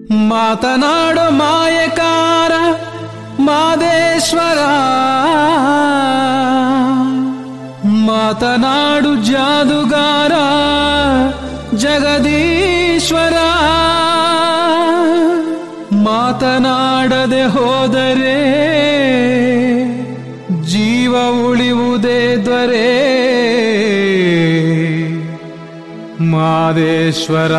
ಮಾತನಾಡೋ ಮಾಯಕಾರ ಮಾದೇಶ್ವರ ಮಾತನಾಡು ಜಾದುಗಾರ ಜಗದೀಶ್ವರ ಮಾತನಾಡದೆ ಹೋದರೆ ಜೀವ ಉಳಿಯುವುದೇ ದ್ವರೆ ಮಾದೇಶ್ವರ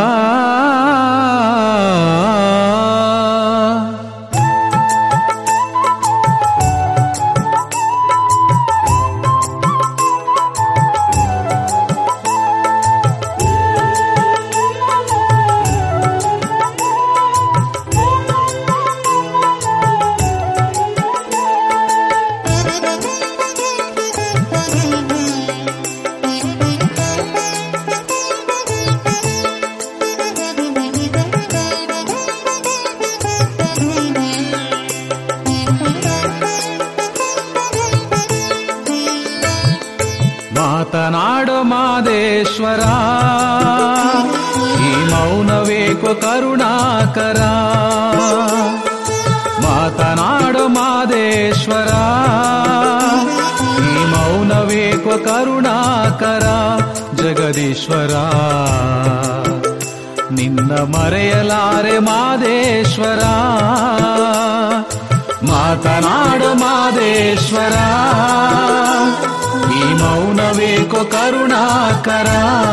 ಮಾತನಾಡೋ ಮಾದೇಶ್ವರ ಈ ಮೌನವೇಕೋ ಕರುಣಾಕರ ಮಾತನಾಡೋ ಮಾದೇಶ್ವರ ಈ ಮೌನವೇಕೋ ಕರುಣಾಕರ ಜಗದೀಶ್ವರ ನಿನ್ನ ಮರೆಯಲಾರೆ ಮಾದೇಶ್ವರ ಮಾತನಾಡು ಮಾದೇಶ್ವರ ಈ ಮೌನವೇಕೋ ಕರುಣಾಕರ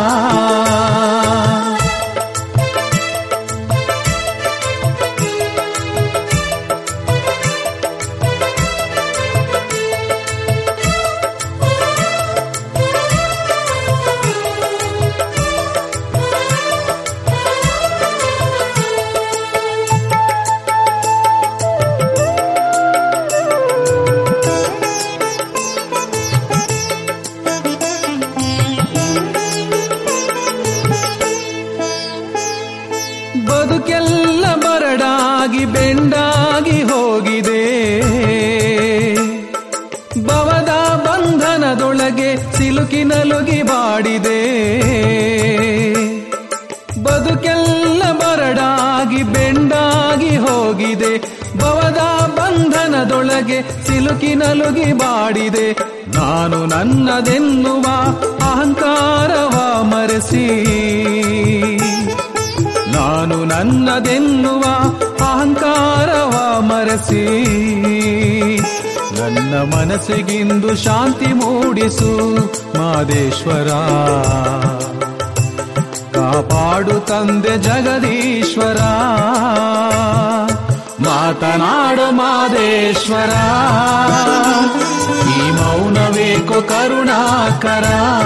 ಬದುಕೆಲ್ಲ ಬರಡಾಗಿ ಬೆಂಡಾಗಿ ಹೋಗಿದೆ ಭವದ ಬಂಧನದೊಳಗೆ ಸಿಲುಕಿ ನಲುಗಿ ಬಾಡಿದೆ ಬದುಕೆಲ್ಲ ಬರಡಾಗಿ ಬೆಂಡಾಗಿ ಹೋಗಿದೆ ಭವದ ಬಂಧನದೊಳಗೆ ಸಿಲುಕಿ ನಲುಗಿ ಬಾಡಿದೆ ನಾನು ನನ್ನದೆನ್ನುವ ಅಹಂಕಾರವ ಮರೆಸಿ ನಾನು ನನ್ನದೆನ್ನುವ ಅಹಂಕಾರವ ಮರೆಸಿ ನನ್ನ ಮನಸ್ಸಿಗಿಂದು ಶಾಂತಿ ಮೂಡಿಸು ಮಾದೇಶ್ವರ ಕಾಪಾಡು ತಂದೆ ಜಗದೀಶ್ವರ ಮಾತನಾಡು ಮಾದೇಶ್ವರ ಈ ಮೌನವೇಕೋ ಕರುಣಾಕರ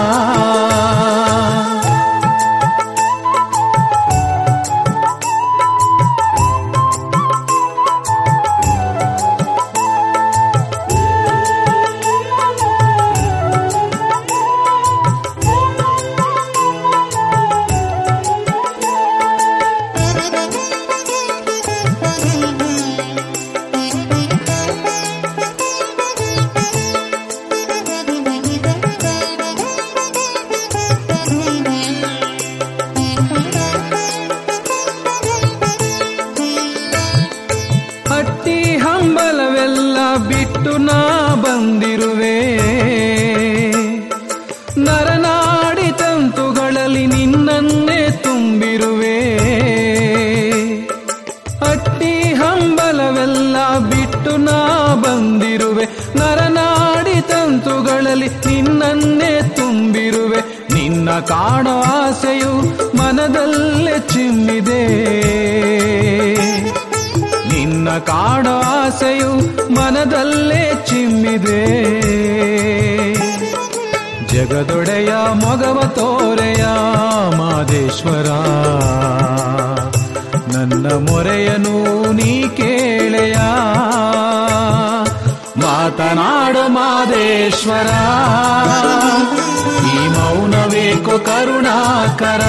ಹಟ್ಟಿ ಹಂಬಲವೆಲ್ಲ ಬಿಟ್ಟು ನಾ ಬಂದಿರುವೆ ನರನಾಡಿ ತಂತುಗಳಲ್ಲಿ ನಿನ್ನನ್ನೇ ತುಂಬಿರುವೆ ಹಟ್ಟಿ ಹಂಬಲವೆಲ್ಲ ಬಿಟ್ಟು ನಾ ಬಂದಿರುವೆ ನರನಾಡಿ ತಂತುಗಳಲ್ಲಿ ನಿನ್ನನ್ನೇ ತುಂಬಿರುವೆ ನಿನ್ನ ಕಾಣೋ ಆಸೆಯು ಮನದಲ್ಲೇ ಚಿಮ್ಮಿದೆ ನಿನ್ನ ಕಾಣೋ ಆಸೆಯು ಮನದಲ್ಲೇ ಚಿಮ್ಮಿದೆ ಜಗದೊಡೆಯ ಮೊಗವ ತೋರೆಯ ಮಾದೇಶ್ವರ ನನ್ನ ಮೊರೆಯನು ನೀ ಕೇಳೆಯ ಮಾತನಾಡು ಮಾದೇಶ್ವರ ಈ ಮೌನವೇಕೋ ಕರುಣಾಕರ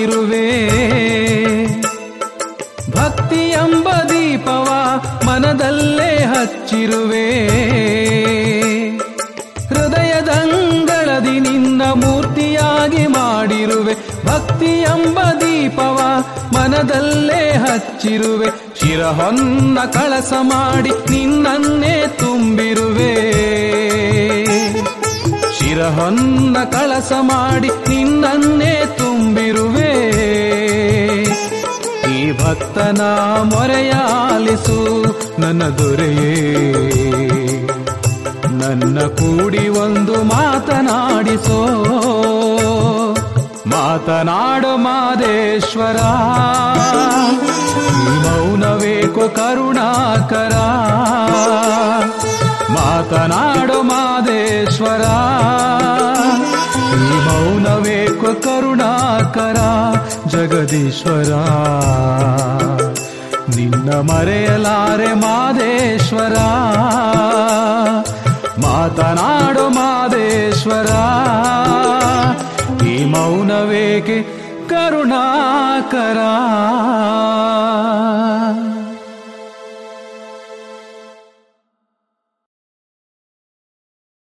ಮಾಡಿರುವೆ ಭಕ್ತಿ ಎಂಬ ದೀಪವ ಮನದಲ್ಲೇ ಹಚ್ಚಿರುವೆ ಹೃದಯದಂಗಳದಿ ನಿನ್ನ ಮೂರ್ತಿಯಾಗಿ ಮಾಡಿರುವೆ ಭಕ್ತಿ ಎಂಬ ದೀಪವ ಮನದಲ್ಲೇ ಹಚ್ಚಿರುವೆ ಶಿರಹೊನ್ನ ಕಳಸ ಮಾಡಿ ನಿನ್ನನ್ನೇ ತುಂಬಿರುವೆ ಶಿರಹೊನ್ನ ಕಳಸ ಮಾಡಿ ನಿನ್ನನ್ನೇ ತುಂಬಿರುವೆ ಈ ಭಕ್ತನ ಮೊರೆಯಾಲಿಸು ನನ್ನ ದೊರೆಯೇ ನನ್ನ ಕೂಡಿ ಒಂದು ಮಾತನಾಡಿಸೋ ಮಾತನಾಡೋ ಮಾದೇಶ್ವರ ಈ ಮೌನವೇಕೋ ಕರುಣಾಕರ ಮಾತನಾಡೋ ಮಾದೇಶ್ವರ ಈ ಮೌನವೇಕೋ ಕರುಣಾಕರ ಜಗದೀಶ್ವರ ನಿನ್ನ ಮರೆಯಲಾರೆ ಮಾದೇಶ್ವರ ಮಾತನಾಡೋ ಮಾದೇಶ್ವರ ಈ ಮೌನವೇಕೆ ಕರುಣಾಕರ